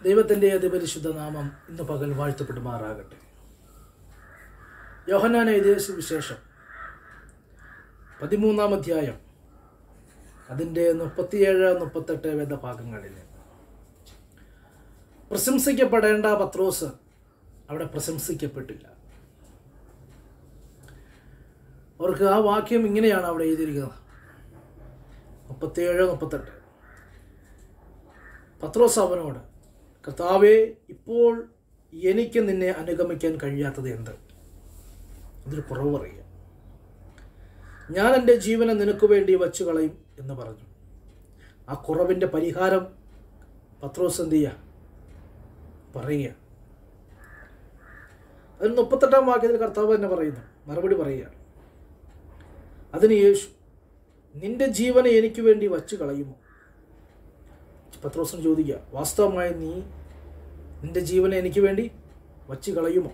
ദൈവത്തിൻ്റെ അതിപരിശുദ്ധ നാമം ഇന്ന് പകൽ വാഴ്ത്തപ്പെടുമാറാകട്ടെ യോഹന്നാൻ എഴുതിയ സുവിശേഷം പതിമൂന്നാം അധ്യായം അതിൻ്റെ മുപ്പത്തിയേഴ് മുപ്പത്തെട്ട് വേദഭാഗങ്ങളിൽ പ്രശംസിക്കപ്പെടേണ്ട പത്രോസ് അവിടെ പ്രശംസിക്കപ്പെട്ടില്ല അവർക്ക് ആ വാക്യം ഇങ്ങനെയാണ് അവിടെ എഴുതിയിരിക്കുന്നത് മുപ്പത്തിയേഴ് മുപ്പത്തെട്ട് പത്രോസ് അവനോട് കർത്താവേ ഇപ്പോൾ എനിക്ക് നിന്നെ അനുഗമിക്കാൻ കഴിയാത്തത് എന്ത് അതൊരു കുറവ് പറയുക ഞാൻ എൻ്റെ ജീവനെ നിനക്ക് വേണ്ടി വച്ചു കളയും എന്ന് പറഞ്ഞു ആ കുറവിൻ്റെ പരിഹാരം പത്രോസ് എന്ത് ചെയ്യുക പറയുക അതിൽ മുപ്പത്തെട്ടാം വാക്യത്തിൽ കർത്താവ് തന്നെ പറയുന്നു മറുപടി പറയുക അതിന് യേശു നിന്റെ ജീവനെ എനിക്ക് വേണ്ടി വച്ചു കളയുമോ പത്രോസിന് ചോദിക്കുക വാസ്തവമായി നീ നിന്റെ ജീവനെ എനിക്ക് വേണ്ടി വച്ചു കളയുമോ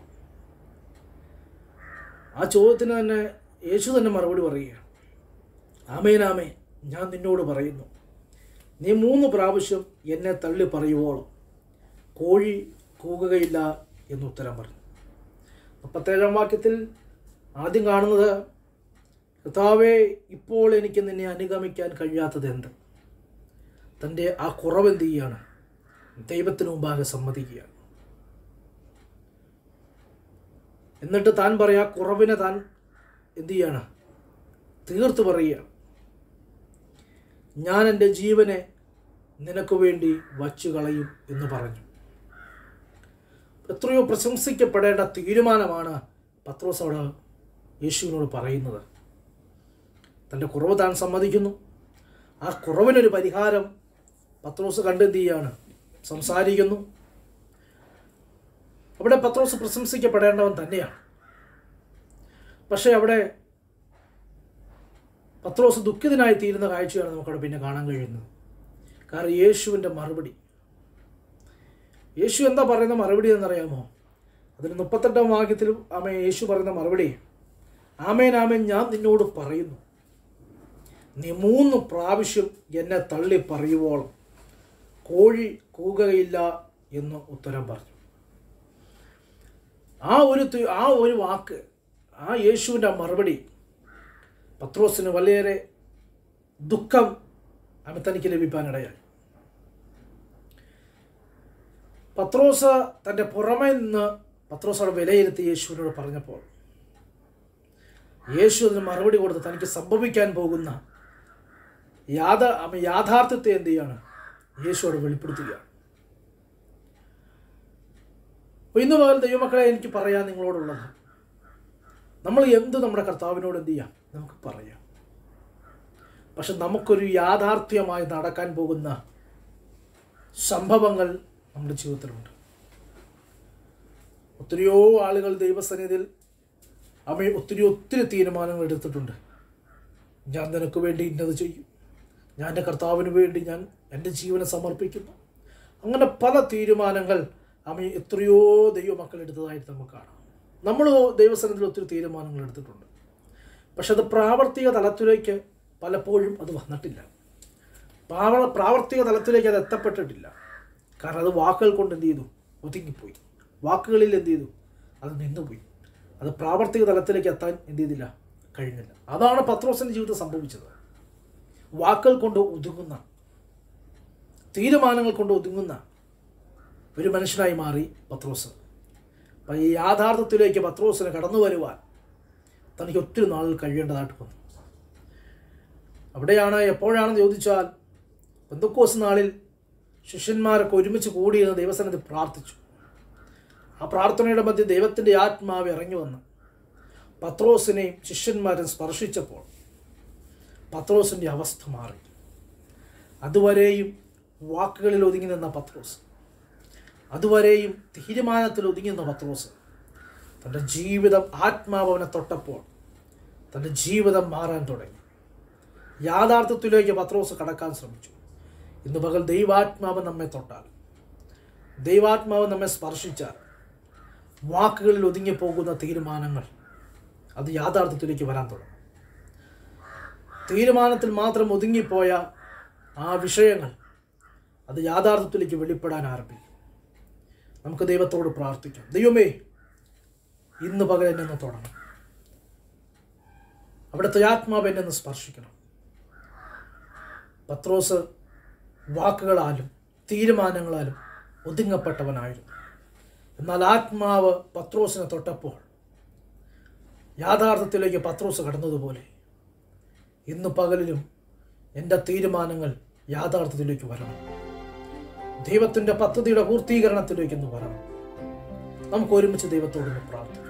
ആ ചോദ്യത്തിന് തന്നെ യേശു തന്നെ മറുപടി പറയുക ആമേനാമേ ഞാൻ നിന്നോട് പറയുന്നു നീ മൂന്ന് പ്രാവശ്യം എന്നെ തള്ളി പറയുവോളം കോഴി കൂകുകയില്ല എന്ന് ഉത്തരം പറഞ്ഞു മുപ്പത്തേഴാം വാക്യത്തിൽ ആദ്യം കാണുന്നത് കർത്താവേ ഇപ്പോൾ എനിക്ക് നിന്നെ അനുഗമിക്കാൻ കഴിയാത്തത് എന്ത് തൻ്റെ ആ കുറവ് എന്ത് ചെയ്യുകയാണ് ദൈവത്തിന് മുമ്പാകെ സമ്മതിക്കുകയാണ് എന്നിട്ട് താൻ പറയാ കുറവിനെ താൻ എന്ത് ചെയ്യാണ് തീർത്തു പറയുകയാണ് ഞാൻ എൻ്റെ ജീവനെ നിനക്ക് വേണ്ടി വച്ചു കളയും എന്ന് പറഞ്ഞു എത്രയോ പ്രശംസിക്കപ്പെടേണ്ട തീരുമാനമാണ് പത്രോസ് അവിടെ യേശുവിനോട് പറയുന്നത് തൻ്റെ കുറവ് താൻ സമ്മതിക്കുന്നു ആ കുറവിനൊരു പരിഹാരം പത്രോസ് കണ്ടെന്ത് ചെയ്യാണ് സംസാരിക്കുന്നു അവിടെ പത്രോസ് പ്രശംസിക്കപ്പെടേണ്ടവൻ തന്നെയാണ് പക്ഷേ അവിടെ പത്രോസ് ദുഃഖിതനായി തീരുന്ന കാഴ്ചയാണ് നമുക്കവിടെ പിന്നെ കാണാൻ കഴിയുന്നത് കാരണം യേശുവിൻ്റെ മറുപടി യേശു എന്താ പറയുന്ന മറുപടി എന്നറിയാമോ അതിന് മുപ്പത്തെട്ടാം വാക്യത്തിൽ ആമേ യേശു പറയുന്ന മറുപടി ആമേൻ ആമേൻ ഞാൻ നിന്നോട് പറയുന്നു നീ മൂന്ന് പ്രാവശ്യം എന്നെ തള്ളി പറയുവോളം കോഴി കൂകുകയില്ല എന്ന് ഉത്തരം പറഞ്ഞു ആ ഒരു തി- ആ ഒരു വാക്ക് ആ യേശുവിൻ്റെ മറുപടി പത്രോസിന് വളരെയേറെ ദുഃഖം അവൻ തനിക്ക് ലഭിക്കാനിടയായി പത്രോസ് തൻ്റെ പുറമെ നിന്ന് പത്രോസോട് വിലയിരുത്തി യേശുവിനോട് പറഞ്ഞപ്പോൾ യേശു അതിന് മറുപടി കൊടുത്ത് തനിക്ക് സംഭവിക്കാൻ പോകുന്ന യാഥാ അവൻ യാഥാർത്ഥ്യത്തെ എന്ത് ചെയ്യാണ് യേശുവോട് വെളിപ്പെടുത്തുകയാണ് അപ്പോൾ ഇന്ന് പകൽ ദൈവമക്കളെ എനിക്ക് പറയാൻ നിങ്ങളോടുള്ളത് നമ്മൾ എന്ത് നമ്മുടെ കർത്താവിനോട് എന്ത് ചെയ്യാം നമുക്ക് പറയാം പക്ഷെ നമുക്കൊരു യാഥാർത്ഥ്യമായി നടക്കാൻ പോകുന്ന സംഭവങ്ങൾ നമ്മുടെ ജീവിതത്തിലുണ്ട് ഒത്തിരിയോ ആളുകൾ ദൈവസന്നിധിയിൽ അമ്മ ഒത്തിരി ഒത്തിരി തീരുമാനങ്ങൾ എടുത്തിട്ടുണ്ട് ഞാൻ നിനക്ക് വേണ്ടി ഇന്നത് ചെയ്യും ഞാൻ എൻ്റെ കർത്താവിന് വേണ്ടി ഞാൻ എൻ്റെ ജീവനെ സമർപ്പിക്കുന്നു അങ്ങനെ പല തീരുമാനങ്ങൾ അമ്മ എത്രയോ ദൈവമക്കൾ എടുത്തതായിട്ട് നമുക്ക് കാണാം നമ്മൾ ദൈവസനത്തിൽ ഒത്തിരി തീരുമാനങ്ങൾ എടുത്തിട്ടുണ്ട് പക്ഷെ അത് പ്രാവർത്തിക തലത്തിലേക്ക് പലപ്പോഴും അത് വന്നിട്ടില്ല പ്രാവ പ്രാവർത്തിക തലത്തിലേക്ക് അത് എത്തപ്പെട്ടിട്ടില്ല കാരണം അത് വാക്കുകൾ കൊണ്ട് എന്ത് ചെയ്തു ഒതുങ്ങിപ്പോയി വാക്കുകളിൽ എന്ത് ചെയ്തു അത് നിന്നുപോയി അത് പ്രാവർത്തിക തലത്തിലേക്ക് എത്താൻ എന്ത് ചെയ്തില്ല കഴിഞ്ഞില്ല അതാണ് പത്രോസിൻ്റെ ജീവിതത്തിൽ സംഭവിച്ചത് വാക്കുകൾ കൊണ്ട് ഒതുങ്ങുന്ന തീരുമാനങ്ങൾ കൊണ്ട് ഒതുങ്ങുന്ന ഒരു മനുഷ്യനായി മാറി പത്രോസ് അപ്പം ഈ യാഥാർത്ഥ്യത്തിലേക്ക് പത്രോസിന് കടന്നു വരുവാൻ തനിക്ക് ഒത്തിരി നാളിൽ കഴിയേണ്ടതായിട്ട് വന്നു അവിടെയാണ് എപ്പോഴാണെന്ന് ചോദിച്ചാൽ ബന്ധുക്കോസ് നാളിൽ ശിഷ്യന്മാരൊക്കെ ഒരുമിച്ച് കൂടിയെന്ന് ദൈവസന്നിധി പ്രാർത്ഥിച്ചു ആ പ്രാർത്ഥനയുടെ മധ്യ ദൈവത്തിൻ്റെ ആത്മാവ് ഇറങ്ങി വന്ന് പത്രോസിനെയും ശിഷ്യന്മാരും സ്പർശിച്ചപ്പോൾ പത്രോസിൻ്റെ അവസ്ഥ മാറി അതുവരെയും വാക്കുകളിൽ ഒതുങ്ങി നിന്ന പത്രോസ് അതുവരെയും തീരുമാനത്തിൽ ഒതുങ്ങി നിന്ന പത്രോസ് തൻ്റെ ജീവിതം ആത്മാവനെ തൊട്ടപ്പോൾ തൻ്റെ ജീവിതം മാറാൻ തുടങ്ങി യാഥാർത്ഥ്യത്തിലേക്ക് പത്രോസ് കടക്കാൻ ശ്രമിച്ചു ഇന്ന് പകൽ ദൈവാത്മാവ് നമ്മെ തൊട്ടാൽ ദൈവാത്മാവ് നമ്മെ സ്പർശിച്ചാൽ വാക്കുകളിൽ ഒതുങ്ങിപ്പോകുന്ന തീരുമാനങ്ങൾ അത് യാഥാർത്ഥ്യത്തിലേക്ക് വരാൻ തുടങ്ങും തീരുമാനത്തിൽ മാത്രം ഒതുങ്ങിപ്പോയ ആ വിഷയങ്ങൾ അത് യാഥാർത്ഥ്യത്തിലേക്ക് വെളിപ്പെടാൻ ആരംഭിക്കും നമുക്ക് ദൈവത്തോട് പ്രാർത്ഥിക്കാം ദൈവമേ ഇന്ന് പകൽ എന്നെ ഒന്ന് തൊടണം അവിടുത്തെ ആത്മാവ് എന്നെ ഒന്ന് സ്പർശിക്കണം പത്രോസ് വാക്കുകളാലും തീരുമാനങ്ങളാലും ഒതുങ്ങപ്പെട്ടവനായിരുന്നു എന്നാൽ ആത്മാവ് പത്രോസിനെ തൊട്ടപ്പോൾ യാഥാർത്ഥ്യത്തിലേക്ക് പത്രോസ് കടന്നതുപോലെ ഇന്ന് പകലിലും എൻ്റെ തീരുമാനങ്ങൾ യാഥാർത്ഥ്യത്തിലേക്ക് വരണം ദൈവത്തിൻ്റെ പദ്ധതിയുടെ പൂർത്തീകരണത്തിലേക്ക് ഇന്ന് വരണം നമുക്ക് ഒരുമിച്ച് ദൈവത്തോടൊന്ന് പ്രാർത്ഥിക്കാം